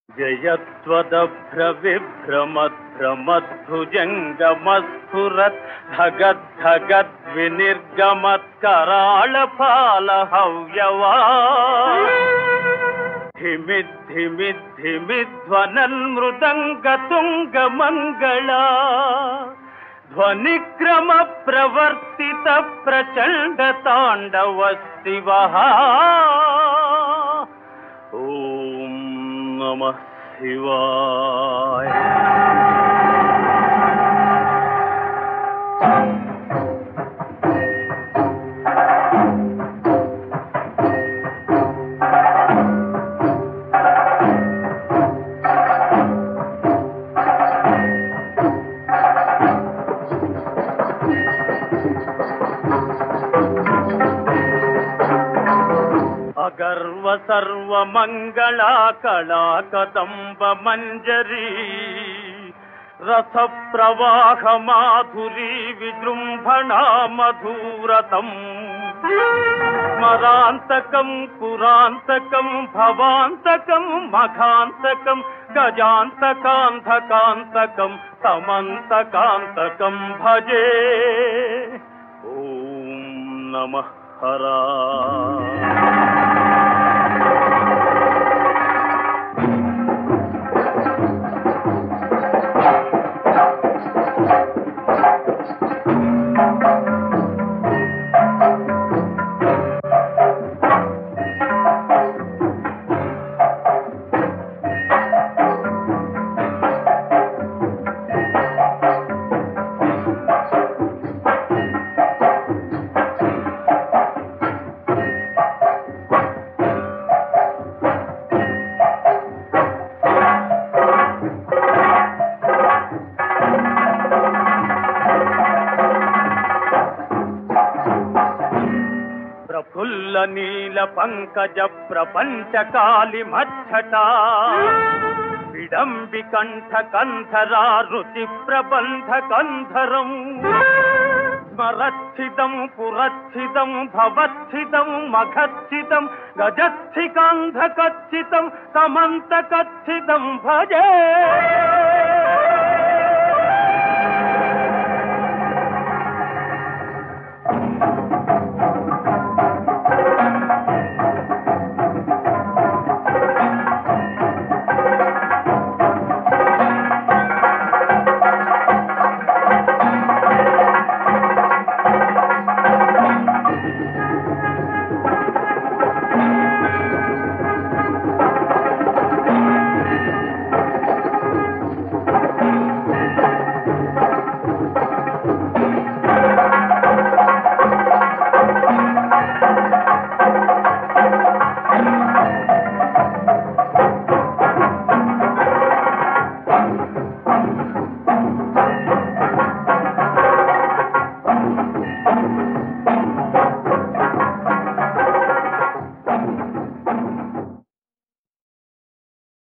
జయత్వదభ్రవిభ్రమద్భ్రమద్భుజంగమస్ఫురత్ ధగద్ధగద్వినిర్గమత్కరాళపాల హవ్యవా ధిమిద్ధిమిద్ధిమిధ్వనన్మృదంగతుంగమంగళా ధ్వనిక్రమ ప్రవర్తిత ప్రచండ తాండవ శివ ఓం నమ శివాయ అగర్వ సర్వమంగళా కళా కదంబ మంజరీ రస ప్రవాహ మాధురీ విజృంభణా మధురతం స్మరాంతకం పురాంతకం భవాంతకం మఘాంతకం గజాంతకాంతకాంతకం సమంతకాంతకం భజే ఓం నమ హరా ప్రఫుల్ల నీల పంకజ ప్రపంచ కాలి మచ్చట విడంబి కంఠ కంధరా రుచి ప్రబంధ కంధరం స్మరచ్చిదం పురచ్చిదం భవచ్చిదం మఘచ్చిదం గజచ్చికాంధకచ్చితం సమంతకచ్చితం భజే